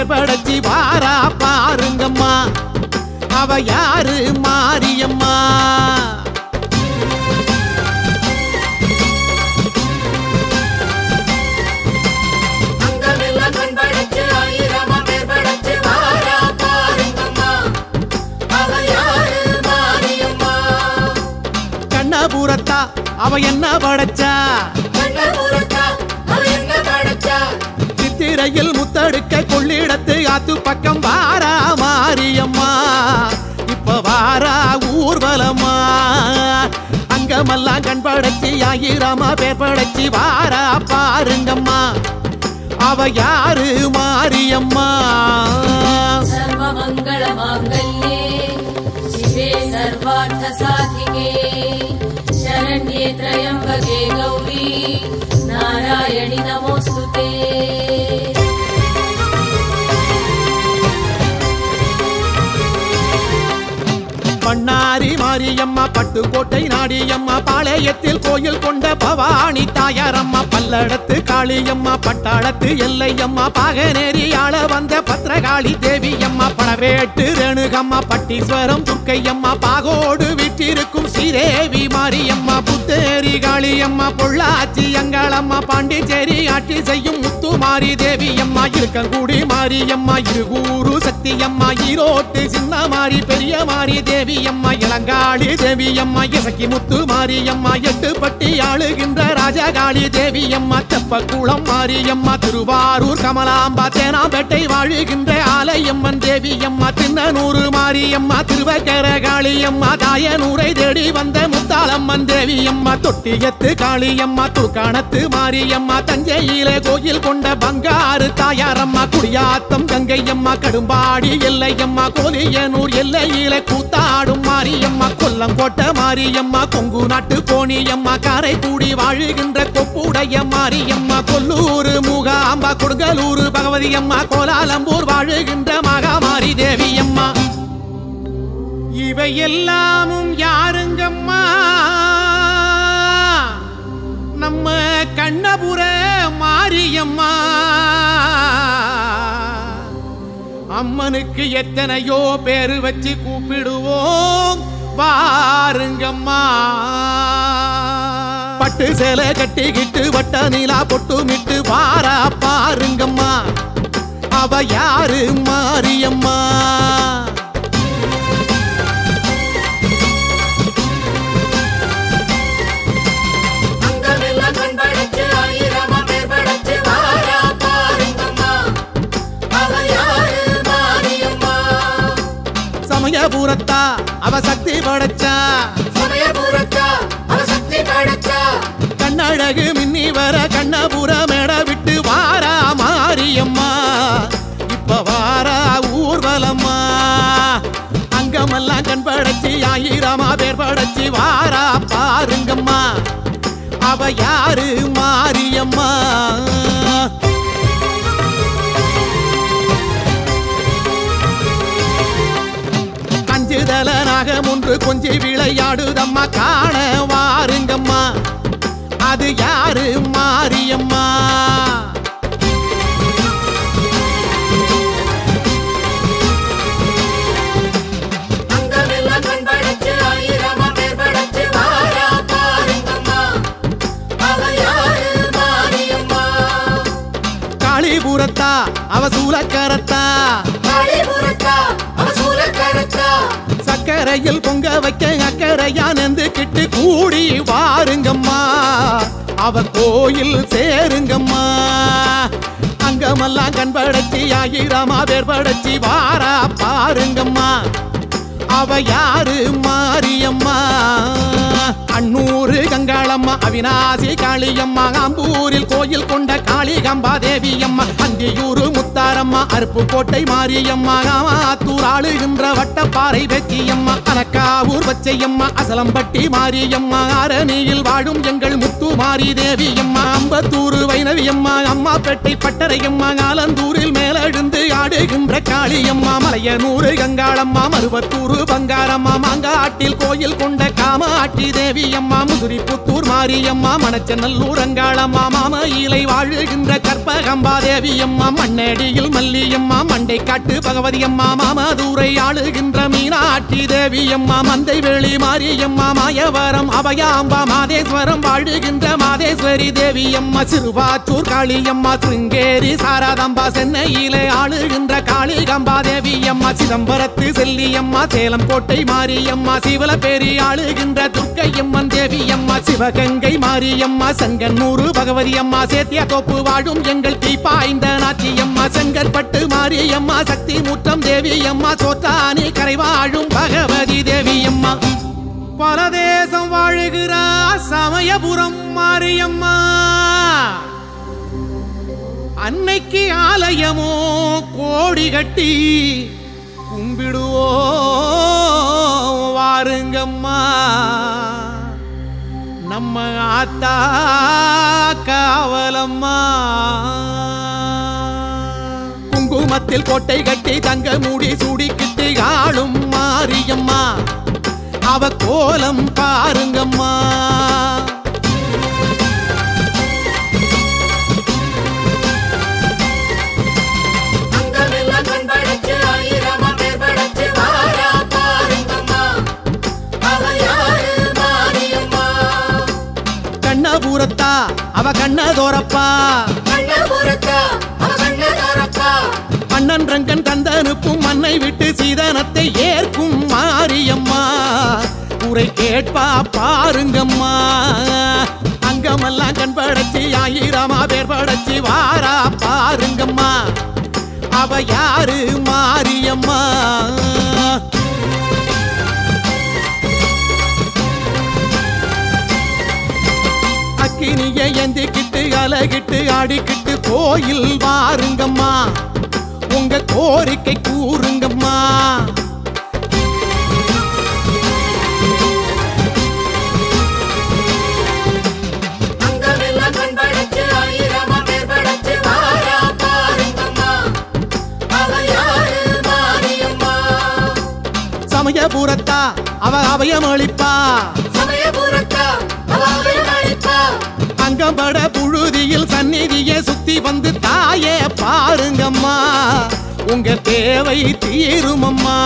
பேர் படைச்சி வாரா பாருங்கம்மா அவ யாரு மாரியம்மா அங்கமெல்லாம் கண் படைச்சு ஆயிரமா பேர் படைச்சு வாரா பாருங்கம்மா அவ யாரு மாரியம்மா கண்ணபுரத்தா அவ என்ன படைச்சா கண்ணபுரத்தா அவ என்ன படைச்சா சித்திரையில் முத்தடுக்க கொள்ளிடத்து ஆத்து பக்கம் வாரா மாரியம்மா இப்ப வாரா ஊர்வலமா அங்கமெல்லாம் கண் படைச்சி ஆயிரமா பேர் படைச்சி வாரா பாருங்கம்மா அவ யாரு மாரியம்மா सर्वमङ्गलमाङ्गल्ये शिवे सर्वार्थसाधिके शरण्ये त्र्यम्बके गौरी नारायणि नमोऽस्तु ते பண்ணாரி மாரியம்மா பட்டுக்கோட்டை நாடியம்மா பாளையத்தில் கோயில் கொண்ட பவானி தாயாரம்மா பல்லடத்து காளியம்மா பட்டாளத்து எல்லையம்மா பாகனேரி ஆள வந்த பத்ரகாளி தேவியம்மா பழவேட்டு ரேணுகம்மா பட்டீஸ்வரம் துர்க்கையம்மா பாகோடு வீற்றிருக்கும் ஸ்ரீதேவி மாரியம்மா புத்தேரி காளியம்மா பொள்ளாச்சி அங்காளம்மா பாண்டிச்சேரி ஆட்சி செய்யும் முத்துமாரி தேவியம்மா இருக்கங்குடி மாரியம்மா இருகூரு சக்தியம்மா ஈரோட்டு சின்ன மாரி பெரிய மாரி தேவியம்மா இளங்காளி தேவியம்மா இசக்கி முத்து மாரியம்மா எட்டுப்பட்டி ஆளுகின்ற ராஜகாளி தேவியம்மா தெப்பக்குளம் மாரியம்மா திருவாரூர் கமலாம்பா தேனாம்பேட்டை வாழுகின்ற ஆலயம்மன் தேவியம்மா தின்னனூறு மாரியம்மா திருவக்கர காளியம்மா தாயனூரை தேடி வந்த முத்தாளம்மன் தேவியம்மா தொட்டியத்து காளியம்மா துக்காணத்து மாரியம்மா தஞ்சையில கோயில் கொண்ட பங்காரு தாயாரம்மா குடியாத்தம் கங்கையம்மா கடும்பாடி எல்லையம்மா கோலியனூர் எல்லையில கூத்தாடும் மாரியம்மா கொல்லங்கோட்டை மாரியம்மா கொங்கு நாட்டு கோணியம்மா காரைக்குடி வாழுகின்ற கொப்புடைய மாரியம்மா கொல்லூர் மூகாம்பா கொடுங்கலூர் பகவதி அம்மா கோலாலம்பூர் வாழுகின்ற மகாமாரி தேவியம்மா இவை எல்லாமும் யாருங்கம்மா நம்ம கண்ணபுர மாரியம்மா அம்மனுக்கு எத்தனையோ பேரு வச்சு கூப்பிடுவோம் பாருங்கம்மா பட்டு சேலை கட்டிக்கிட்டு வட்ட நீலா பொட்டுமிட்டு வாரா பாருங்கம்மா அவ யாரு மாரியம்மா அங்கமெல்லாம் கண் படைச்சு ஆயிரமா பேர் படைச்சு வாரா பாருங்கம்மா அவ யாரு மாரியம்மா சமயபுரத்தா அவ சக்தி படைச்சா சமயபுரத்தா அவ சக்தி படைச்சா கண்ணழகு மின்னி வர கண்ணபுர மேட விட்டு வாரா மாரியம்மா இப்ப வாரா ஊர்வலம்மா அங்கமெல்லாம் கண் படைச்சி ஆயிரமா பேர் படைச்சி வாரா பாருங்கம்மா அவ யாரு மாரியம்மா அஞ்சுதல நாகம் ஒன்று கொஞ்சி விளையாடுதம்மா காண வாருங்கம்மா அது யாரு மாரியம்மா அங்கமெல்லாம் கண் படைச்சு ஆயிரமா பேர் படைச்சு வாரா பாருங்கம்மா அவ யாரு மாரியம்மா காளிபுரத்தா அவ சூலக்கரத்தா காளிபுரத்தா அவ சூலக்கரத்தா சக்கரையில் பொங்க வைக்க அக்கறையா நெந்துக்கிட்டு கூடி வாருங்கம்மா அவ கோயில் சேருங்கம்மா அங்கமெல்லாம் கண் படைச்சி ஆயிரமா பேர் படைச்சி வாரா பாருங்கம்மா அவ யாரு மாரியம்மா அன்னூரு கங்காளம்மா அவினாசி காளியம்மா ஆம்பூரில் கோயில் கொண்ட காளிகம்பா தேவியம்மா அந்தியூரு முத்தாரம்மா அருப்புக்கோட்டை மாரியம்மா ஆத்தூர் ஆளுகின்ற வட்டப்பாறை வெச்சியம்மா அனக்காவூர் வச்சையம்மா அசலம்பட்டி மாரியம்மா அரணியில் வாழும் எங்கள் முத்து மாரி தேவியம்மா அம்பத்தூரு வைணவியம்மா அம்மாப்பேட்டை பட்டறையம்மா ஆலந்தூரில் மேலெழுந்து ஆடுகின்ற காளியம்மா மலையனூரு கங்காளம்மா மருவத்தூரு பங்காரம்மா மாங்காட்டில் கோயில் கொண்ட காமாட்சி தேவி அம்மா முதுரி புத்தூர் மாரியம்மா மணச்சநல்லூர் அங்காளம்மா மாம இலை வாழுகின்ற கற்பகம்பா தேவி அம்மா மண்ணடியில் மல்லியம்மா மண்டை காட்டு பகவதி அம்மா மாமதுரை ஆளுகின்ற மீனாட்சி தேவி அம்மா மந்தை வேளி மாரியம்மா மாயவரம் அபயாம்பா மாதேஸ்வரம் வாழுகின்ற மாதேஸ்வரி தேவி அம்மா சிறுவாச்சூர் காளியம்மா சிருங்கேரி சாரதாம்பா சென்னையிலே ஆளுகின்ற காளிகம்பா தேவி அம்மா சிதம்பரத்து செல்லியம்மா சேலம் கோட்டை மாரியம்மா சிவலப்பேரி ஆளுகின்ற துர்க்கையம்மன் தேவி அம்மா சிவகங்கை மாரியம்மா சங்கன்னூறு பகவதி அம்மா சேத்தியா தோப்பு வாழும் எங்கள் தீப்பாய்ந்த நாச்சியம்மா செங்கற்பட்டு மாரியம்மா சக்தி முற்றம் தேவி அம்மா சோத்தானி கரை வாழும் பகவதி தேவி அம்மா பரதேசம் வாழுகிறா சமயபுரம் மாரியம்மா அன்னைக்கு ஆலயமோ கோடி கட்டி கும்பிடுவோ வாருங்கம்மா நம்ம ஆத்தா காவலம்மா குங்குமத்தில் கோட்டை கட்டி தங்க மூடி சூடிக்கிட்டு ஆளும் மாரியம்மா அவ கோலம் பாருங்கம்மா அங்கமெல்லாம் கண் படைச்சு ஆயிரமா பேர் படைச்சு வாரா பாருங்கம்மா அவ யாரு மாரியம்மா கண்ணபுரத்தா அவ கண்ணதோரப்பா கண்ணபுரத்தா அவ கண்ணதாரப்பா மன்னன் ரங்கன் தந்தனுப்பும் மண்ணை விட்டு சீதனத்தை ஏற்கும் மாரியம்மா உரை கேட்பா பாருங்கம்மா அங்கமெல்லாம் கண் படைச்சி ஆயிரமா பேர் படைச்சி வாரா பாருங்கம்மா அவ யாரு மாரியம்மா அக்கினிய எந்திக்கிட்டு அலகிட்டு ஆடிக்கிட்டு கோயில் வாருங்கம்மா உங்க கோரிக்கை கூறுங்கம்மா அங்கமெல்லாம் கண் படைச்சு ஆயிரமா பேர் படைச்சு வாரா பாருங்கம்மா அவ யாரு மாரியம்மா சமயபுரத்தா அவ அபயமளிப்பா சமயபுரத்தா அவ அபயமளிப்பா அங்கம்பட புழுதியில் சந்நிதியை சுத்தி வந்து தாயே பாருங்கம்மா உங்க தேவை தீருமம்மா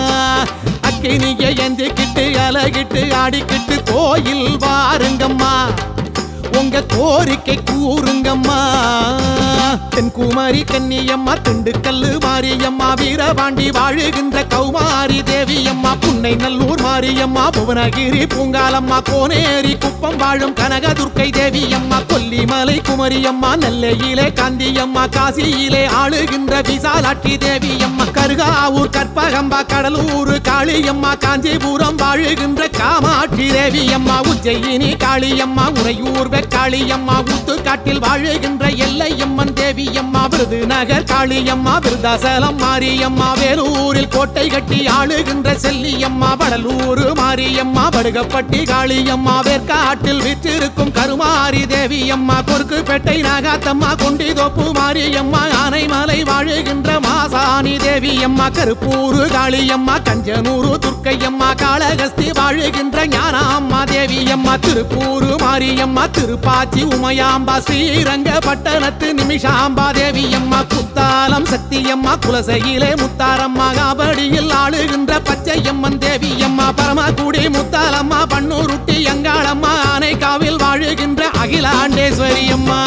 அக்கினிய எந்திக்கிட்டு அலகிட்டு ஆடிக்கிட்டு கோயில் வாருங்கம்மா உங்க கோரிக்கை கூறுங்கம்மா தென்குமாரி கன்னியம்மா திண்டுக்கல்லு மாரியம்மா வீரபாண்டி வாழுகின்ற கௌமாரி தேவியம்மா புன்னை நல்லூர் மாரியம்மா புவனகிரி பூங்காலம்மா கோனேரி குப்பம் வாழும் கனகதுர்க்கை தேவியம்மா கொல்லிமலை குமரியம்மா நெல்லையிலே காந்தியம்மா காசியிலே ஆளுகின்ற விசாலாட்சி தேவியம்மா கருகாவூர் கற்பகம்பா கடலூர் காளியம்மா காஞ்சிபுரம் வாழுகின்ற காமாட்சி தேவியம்மா உஜ்ஜயினி காளியம்மா உறையூர் வெக்காளியம்மா ஊத்துக்காட்டில் வாழுகின்ற எல்லையம்மன் தேவியம்மா விருதுநகர் காளியம்மா விருதாசலம் மாரியம்மா வேலூரில் கோட்டை கட்டி ஆளுகின்ற செல்லியம்மா வடலூர் மாரியம்மா படுகப்பட்டி காளியம்மா வேர்க்காட்டில் விற்றிருக்கும் கருமாரி தேவியம்மா கொருக்குப்பேட்டை நாகாத்தம்மா கொண்டிதோப்பு மாரியம்மா ஆனைமலை வாழுகின்ற மாசாணி தேவியம்மா கருப்பூரு காளியம்மா கஞ்சனூரு துர்க்கையம்மா காளகஸ்தி வாழுகின்ற ஞானாம்மா தேவியம்மா திருப்பூரு மாரியம்மா திருப்பாச்சி உமையாம்பா ஸ்ரீரங்க பட்டணத்து நிமிஷாம்பா தேவியம்மா குத்தாலம் சத்தியம்மா குலசையிலே முத்தாரம்மா காபடியில் ஆளுகின்ற பச்சையம்மன் தேவியம்மா பரமக்குடி முத்தாலம்மா பன்னூருட்டி அங்காளம்மா ஆனைக்காவில் வாழுகின்ற அகிலாண்டேஸ்வரி அம்மா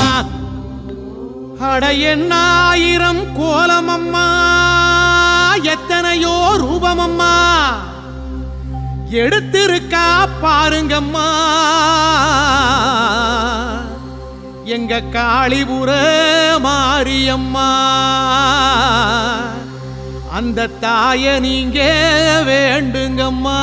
அட எண்ணாயிரம் கோலமம்மா எத்தனையோ ரூபமம்மா எடுத்திருக்கா பாருங்கம்மா எங்க காளிபுர மாரியம்மா அந்த தாய நீங்க வேண்டுங்கம்மா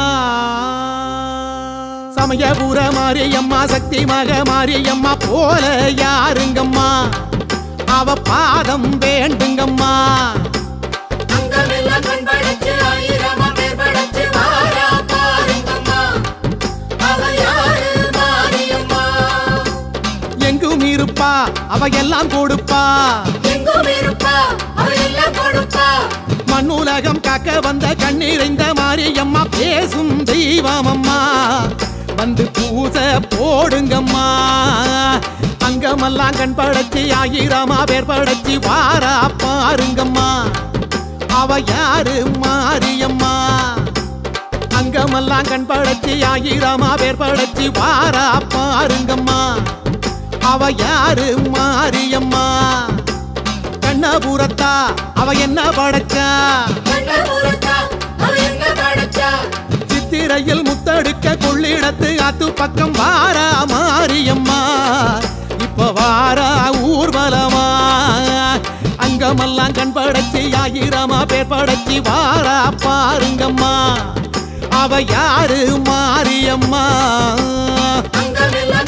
சமயபுர மாரியம்மா சக்தி மக மாரியம்மா போல யாருங்கம்மா அவ பாதம் வேண்டுங்கம்மா அங்கமெல்லாம் கண் படைச்சு ஆயிரமா பேர் படைச்சு வாரா பாருங்கம்மா அவ யாரு மாரியம்மா எங்கும் இருப்பா அவ எல்லாம் கொடுப்பா எங்கும் இருப்பா அவ எல்லாம் கொடுப்பா மண்ணுலகம் காக்க வந்த கண்ணீரைந்த மாரியம்மா பேசும் தெய்வமம்மா வந்து பூச போடுங்கம்மா அங்கமெல்லாம் கண் படைச்சி ஆயிரமா பேர் படைச்சி வாரா பாருங்கம்மா அவ யாரு மாரியம்மா அங்கமெல்லாம் கண் படைச்சி ஆயிரமா பேர் படைச்சி வாரா பாருங்கம்மா அவ யாரு மாரியம்மா கண்ணபுரத்தா அவ என்ன படைச்சா கண்ணபுரத்தா அவ என்ன படைச்சா சித்திரையில் முத்தடுக்க கொள்ளிடத்து அத்து பக்கம் வாரா மாரியம்மா இப்ப வாரா ஊர்வலமா அங்கமெல்லாம் கண் படைச்சி ஆயிரமா பேர் படைச்சி வாரா பாருங்கம்மா அவ யாரு மாரியம்மா அங்கமெல்லாம்